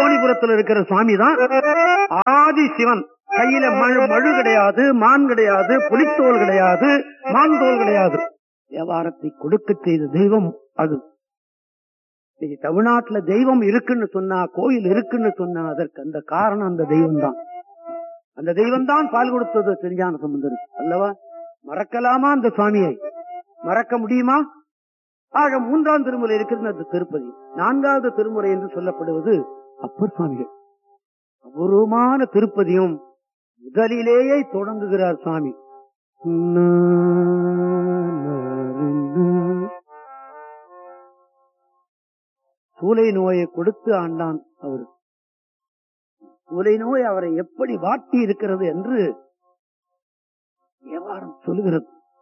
யோனிபுரத்தில் இருக்கிற சுவாமி தான் ஆதி சிவன் கையில மழு மழு கிடையாது மான் கிடையாது புலித்தோல் கிடையாது மான் தோல் கிடையாது வியாபாரத்தை கொடுக்க செய்த தெய்வம் அது இன்னைக்கு தமிழ்நாட்டுல தெய்வம் இருக்குன்னு சொன்னா கோயில் இருக்குன்னு சொன்னா அதற்கு அந்த காரணம் அந்த தெய்வம் தான் அந்த தெய்வம் தான் பால் கொடுத்தது திருஞான சம்பந்தர் அல்லவா மறக்கலாமா அந்த சுவாமியை மறக்க முடியுமா ஆக மூன்றாம் திருமுறை இருக்கிறது அந்த திருப்பதி நான்காவது திருமுறை என்று சொல்லப்படுவது அப்பர் சுவாமிகள் அபூர்வமான திருப்பதியும் முதலிலேயே தொடங்குகிறார் சுவாமி சூளை நோயை கொடுத்து ஆண்டான் அவர் சூளை நோய் அவரை எப்படி வாட்டி இருக்கிறது என்று வியாபாரம் சொல்லுகிறது